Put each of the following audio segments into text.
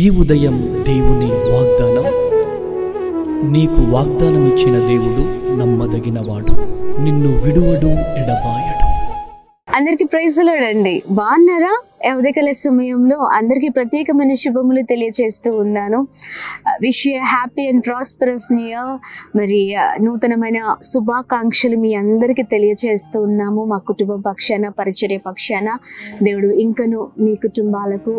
ఈ ఉదయం దేవుని వాగ్దానం నీకు వాగ్దానం ఇచ్చిన దేవుడు నమ్మదగినవాడు నిన్ను విడువడు ఎడబాయడు అందరికి ప్రైజులాడండి బాగున్నారా ఉదయకాల సమయంలో అందరికీ ప్రత్యేకమైన శుభములు తెలియజేస్తూ ఉన్నాను wish happy and prosperous new year మరి ఆ, నూతనమైన శుభాకాంక్షలు మీ అందరికీ తెలియజేస్తూ ఉన్నాము మా కుటుంబ పక్షాన పరిచర్య పక్షాన దేవుడు ఇంకను మీ కుటుంబాలకు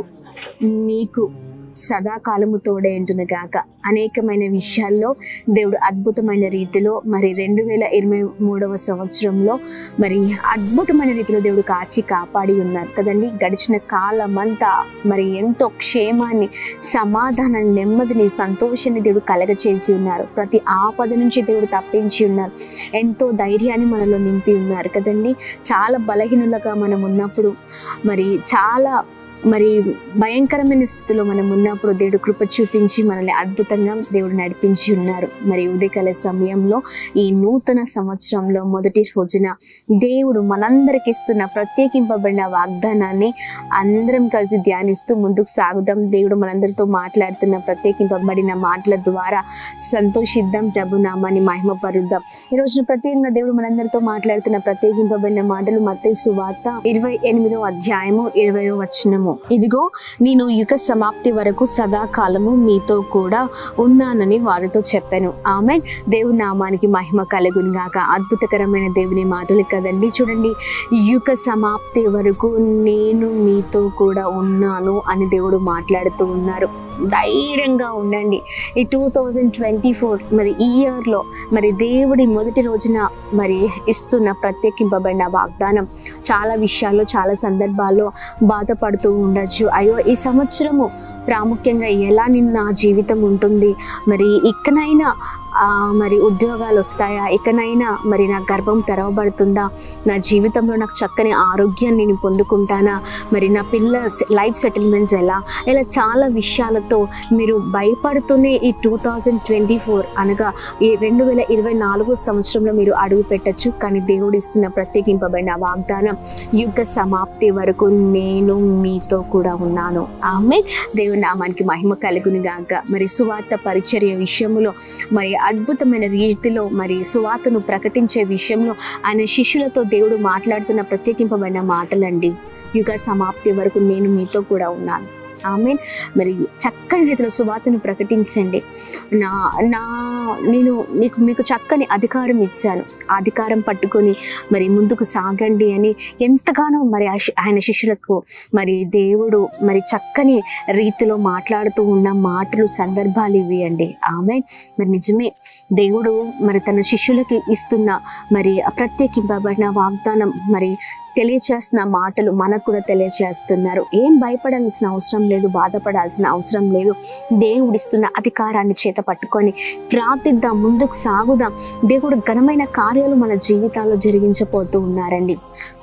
మీకు సదాకాలము తోడే గాక అనేకమైన విషయాల్లో దేవుడు అద్భుతమైన రీతిలో మరి రెండు వేల ఇరవై మూడవ సంవత్సరంలో మరి అద్భుతమైన రీతిలో దేవుడు కాచి కాపాడి ఉన్నారు కదండి గడిచిన కాలమంతా మరి ఎంతో క్షేమాన్ని సమాధానాన్ని నెమ్మదిని సంతోషాన్ని దేవుడు కలగచేసి ఉన్నారు ప్రతి ఆపద నుంచి దేవుడు తప్పించి ఉన్నారు ఎంతో ధైర్యాన్ని మనలో నింపి ఉన్నారు కదండి చాలా బలహీనులుగా మనం ఉన్నప్పుడు మరి చాలా మరి భయంకరమైన స్థితిలో మనం ఉన్నప్పుడు దేవుడు కృప చూపించి మనల్ని అద్భుతంగా దేవుడు నడిపించి ఉన్నారు మరి ఉదయకాల సమయంలో ఈ నూతన సంవత్సరంలో మొదటి రోజున దేవుడు మనందరికి ఇస్తున్న ప్రత్యేకింపబడిన వాగ్దానాన్ని అందరం కలిసి ధ్యానిస్తూ ముందుకు సాగుదాం దేవుడు మనందరితో మాట్లాడుతున్న ప్రత్యేకింపబడిన మాటల ద్వారా సంతోషిద్దాం ప్రభు నామాన్ని మహిమపరుద్దాం ఈ రోజున ప్రత్యేకంగా దేవుడు మనందరితో మాట్లాడుతున్న ప్రత్యేకింపబడిన మాటలు మత్తయి సువార్త ఇరవై ఎనిమిదో అధ్యాయము ఇరవయో వచనము ఇదిగో నేను యుగ సమాప్తి వరకు సదాకాలము మీతో కూడా ఉన్నానని వారితో చెప్పాను ఆమె దేవుని నామానికి మహిమ కలుగును గాక అద్భుతకరమైన దేవుని మాటలు కదండి చూడండి యుగ సమాప్తి వరకు నేను మీతో కూడా ఉన్నాను అని దేవుడు మాట్లాడుతూ ఉన్నారు ధైర్యంగా ఉండండి ఈ టూ థౌజండ్ ట్వంటీ ఫోర్ మరి ఈ ఇయర్లో మరి దేవుడి మొదటి రోజున మరి ఇస్తున్న ప్రత్యేకింపబడిన వాగ్దానం చాలా విషయాల్లో చాలా సందర్భాల్లో బాధపడుతూ ఉండొచ్చు అయ్యో ఈ సంవత్సరము ప్రాముఖ్యంగా ఎలా నిన్న నా జీవితం ఉంటుంది మరి ఇకనైనా ఆ, మరి ఉద్యోగాలు వస్తాయా ఇకనైనా మరి నా గర్భం తెరవబడుతుందా నా జీవితంలో నాకు చక్కని ఆరోగ్యాన్ని నేను పొందుకుంటానా మరి నా పిల్ల లైఫ్ సెటిల్మెంట్స్ ఎలా ఇలా చాలా విషయాలతో మీరు భయపడుతూనే ఈ టూ థౌజండ్ ట్వంటీ ఫోర్ అనగా ఈ రెండు వేల ఇరవై నాలుగు సంవత్సరంలో మీరు అడుగు పెట్టచ్చు కానీ దేవుడు ఇస్తున్న ప్రత్యేకింపబడిన వాగ్దానం యుగ సమాప్తి వరకు నేను మీతో కూడా ఉన్నాను ఆమె దేవుని నామానికి మహిమ కలుగును గాక మరి సువార్త పరిచర్య విషయంలో మరి అద్భుతమైన రీతిలో మరి సువార్తను ప్రకటించే విషయంలో ఆయన శిష్యులతో దేవుడు మాట్లాడుతున్న ప్రత్యేకింపబడిన మాటలండి యుగ సమాప్తి వరకు నేను మీతో కూడా ఉన్నాను ఆమె మరి చక్కని రీతిలో సువార్తను ప్రకటించండి నా నా నేను మీకు మీకు చక్కని అధికారం ఇచ్చాను ఆ అధికారం పట్టుకొని మరి ముందుకు సాగండి అని ఎంతగానో మరి ఆ శి- ఆయన శిష్యులకు మరి దేవుడు మరి చక్కని రీతిలో మాట్లాడుతూ ఉన్న మాటలు సందర్భాలు ఇవి అండి ఆమె మరి నిజమే దేవుడు మరి తన శిష్యులకి ఇస్తున్న మరి ప్రత్యేకింపబడిన వాగ్దానం మరి తెలియచేస్తున్న మాటలు మనకు కూడా తెలియచేస్తున్నారు ఏం భయపడాల్సిన అవసరం లేదు బాధపడాల్సిన అవసరం లేదు దేవుడిస్తున్న అధికారాన్ని చేత పట్టుకొని ప్రార్థిద్దాం ముందుకు సాగుదాం దేవుడు ఘనమైన కార్యాలు మన జీవితాల్లో జరిగించబోతూ ఉన్నారండి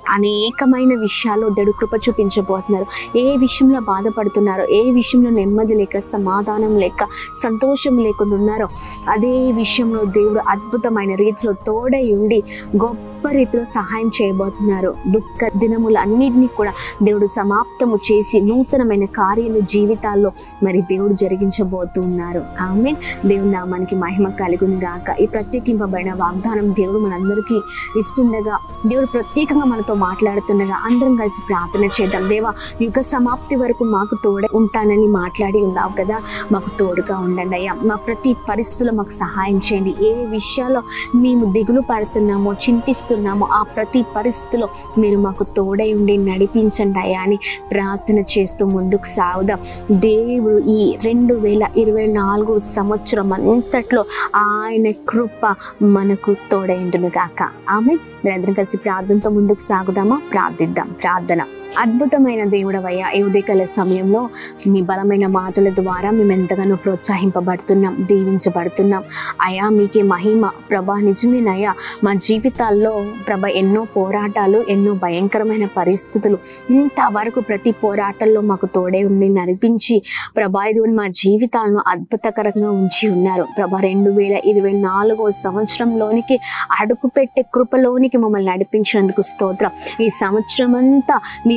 అనేకమైన విషయాల్లో దేవుడు కృప చూపించబోతున్నారు ఏ విషయంలో బాధపడుతున్నారో ఏ విషయంలో నెమ్మది లేక సమాధానం లేక సంతోషం లేకుండా ఉన్నారో అదే విషయంలో దేవుడు అద్భుతమైన రీతిలో తోడై ఉండి గొప్ప రీతిలో సహాయం చేయబోతున్నారు దుఃఖ దినములు అన్నిటినీ కూడా దేవుడు సమాప్తము చేసి నూతనమైన కార్యాలు జీవితాల్లో మరి దేవుడు జరిగించబోతున్నారు ఆమె దేవుని నామానికి మహిమ కలుగును గాక ఈ ప్రత్యేకింపబడిన వాగ్దానం దేవుడు మనందరికీ ఇస్తుండగా దేవుడు ప్రత్యేకంగా మనతో మాట్లాడుతుండగా అందరం కలిసి ప్రార్థన చేద్దాం దేవా యుగ సమాప్తి వరకు మాకు తోడ ఉంటానని మాట్లాడి ఉన్నావు కదా మాకు తోడుగా ఉండండి అయ్యా మా ప్రతి పరిస్థితుల్లో మాకు సహాయం చేయండి ఏ విషయాల్లో మేము దిగులు పడుతున్నామో చింతిస్తున్నామో ఆ ప్రతి పరిస్థితిలో మీరు మాకు తోడై ఉండి నడిపించండి అయ్యా అని ప్రార్థన చేస్తూ ముందుకు సాగుదాం దేవుడు ఈ రెండు వేల ఇరవై నాలుగు సంవత్సరం అంతట్లో ఆయన కృప మనకు తోడైండును గాక ఆమె మీరందరం కలిసి ప్రార్థనతో ముందుకు సాగుదామా ప్రార్థిద్దాం ప్రార్థన అద్భుతమైన దేవుడవయ్యా ఈ ఉదయకాల సమయంలో మీ బలమైన మాటల ద్వారా మేము ఎంతగానో ప్రోత్సహింపబడుతున్నాం దీవించబడుతున్నాం అయా మీకే మహిమ ప్రభా నిజమేనయ్యా మా జీవితాల్లో ప్రభ ఎన్నో పోరాటాలు ఎన్నో భయంకరమైన పరిస్థితులు ఇంతవరకు ప్రతి పోరాటంలో మాకు తోడే ఉండి నడిపించి ప్రభా ఇది మా జీవితాలను అద్భుతకరంగా ఉంచి ఉన్నారు ప్రభా రెండు వేల ఇరవై నాలుగో సంవత్సరంలోనికి అడుగు పెట్టే కృపలోనికి మమ్మల్ని నడిపించినందుకు స్తోత్రం ఈ సంవత్సరం అంతా మీరు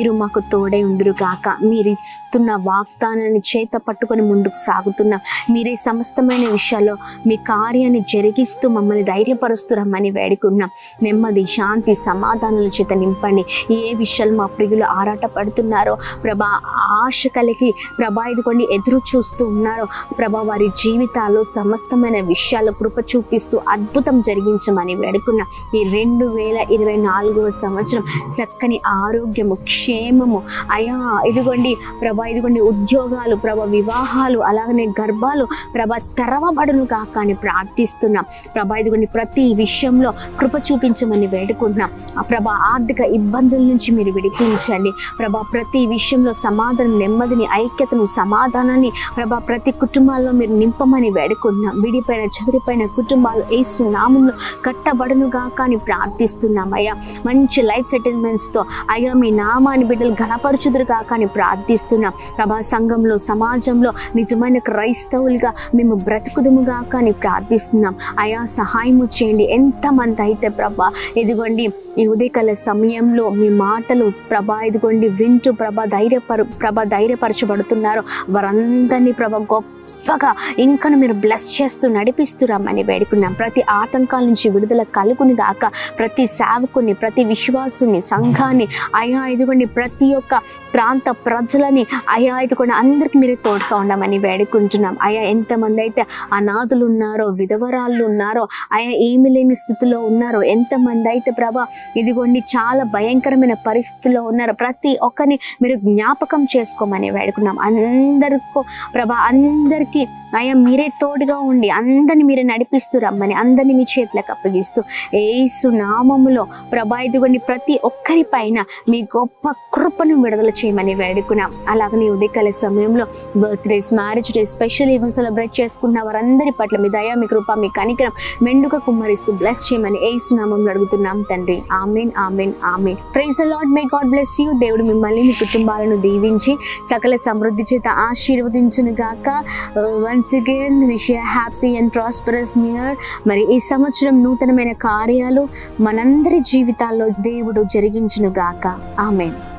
మీరు మాకు తోడై ఉందురు గాక మీరు ఇస్తున్న వాగ్దానాన్ని చేత పట్టుకొని ముందుకు సాగుతున్నాం మీరే సమస్తమైన విషయాల్లో మీ కార్యాన్ని జరిగిస్తూ మమ్మల్ని ధైర్యపరుస్తురమ్మని వేడుకున్నాం నెమ్మది శాంతి సమాధానాల చేత నింపండి ఏ విషయాలు మా ప్రియులు ఆరాట పడుతున్నారో ప్రభా ఆశ కలిగి ప్రభా ఇదిగోండి ఎదురు చూస్తూ ఉన్నారో ప్రభా వారి జీవితాల్లో సమస్తమైన విషయాలు కృప చూపిస్తూ అద్భుతం జరిగించమని వేడుకున్న ఈ రెండు వేల ఇరవై నాలుగవ సంవత్సరం చక్కని ఆరోగ్యము క్షేమము అయా ఇదిగోండి ప్రభా ఇదిగోండి ఉద్యోగాలు ప్రభా వివాహాలు అలాగనే గర్భాలు ప్రభా తెరవబడును కాక అని ప్రార్థిస్తున్నాం ప్రభా ఇదిగోండి ప్రతి విషయంలో కృప చూపించమని వేడుకుంటున్నాం ఆ ప్రభా ఆర్థిక ఇబ్బందుల నుంచి మీరు విడిపించండి ప్రభా ప్రతి విషయంలో సమాధానం నెమ్మదిని ఐక్యతను సమాధానాన్ని ప్రభా ప్రతి కుటుంబాల్లో మీరు నింపమని వేడుకుంటున్నాం విడిపోయిన చదిరిపోయిన కుటుంబాలు ఏసు నామంలో కట్టబడును గాక అని ప్రార్థిస్తున్నాం అయ్యా మంచి లైఫ్ సెటిల్మెంట్స్తో అయ్యా మీ నామాన్ని బిడ్డలు ఘనపరుచుదురు కాక అని ప్రార్థిస్తున్నాం ప్రభా సంఘంలో సమాజంలో నిజమైన క్రైస్తవులుగా మేము బ్రతుకుదుము గాక అని ప్రార్థిస్తున్నాం అయా సహాయము చేయండి ఎంతమంది అయితే ప్రభా ఇదిగోండి ఈ ఉదయకాల సమయంలో మీ మాటలు ప్రభా ఇదిగోండి వింటూ ప్రభా ధైర్యపరు ప్రభా ధైర్యపరచబడుతున్నారో వారందరినీ ప్రభా గొప్ప గొప్పగా ఇంకను మీరు బ్లెస్ చేస్తూ నడిపిస్తురమ్మని వేడుకున్నాం ప్రతి ఆటంకాల నుంచి విడుదల కలుగుని గాక ప్రతి సేవకుని ప్రతి విశ్వాసుని సంఘాన్ని అయా ఇదిగోండి ప్రతి ఒక్క ప్రాంత ప్రజలని అయా ఇదిగోండి అందరికి మీరు తోడుగా ఉండమని వేడుకుంటున్నాం అయా ఎంతమంది అయితే అనాథులు ఉన్నారో విధవరాళ్ళు ఉన్నారో అయా ఏమి లేని స్థితిలో ఉన్నారో ఎంతమంది అయితే ప్రభా ఇదిగోండి చాలా భయంకరమైన పరిస్థితిలో ఉన్నారు ప్రతి ఒక్కరిని మీరు జ్ఞాపకం చేసుకోమని వేడుకున్నాం అందరికో ప్రభా అందరికీ అయ్యా మీరే తోడుగా ఉండి అందరిని మీరే నడిపిస్తూ రమ్మని అందరిని మీ చేతులకు అప్పగిస్తూ ఏసు నామములో ప్రభా ఇదిగోండి ప్రతి ఒక్కరి పైన మీ గొప్ప కృపను విడుదల చేయమని వేడుకున్నాం అలాగనే ఈ ఉదయకాల సమయంలో birthdays marriage day special event celebrate చేసుకున్న వారందరి పట్ల మీ దయ మీ కృప మీ కనికరం మెండుగా కుమ్మరిస్తూ బ్లెస్ చేయమని ఏసు నామంలో అడుగుతున్నాం తండ్రి amen amen amen praise lord may God bless you దేవుడు మిమ్మల్ని మీ కుటుంబాలను దీవించి సకల సమృద్ధి చేత ఆశీర్వదించును గాక once again wish happy and prosperous new year మరి ఈ సంవత్సరం నూతనమైన కార్యాలు మనందరి జీవితాల్లో దేవుడు జరిగించును గాక ఆమెన్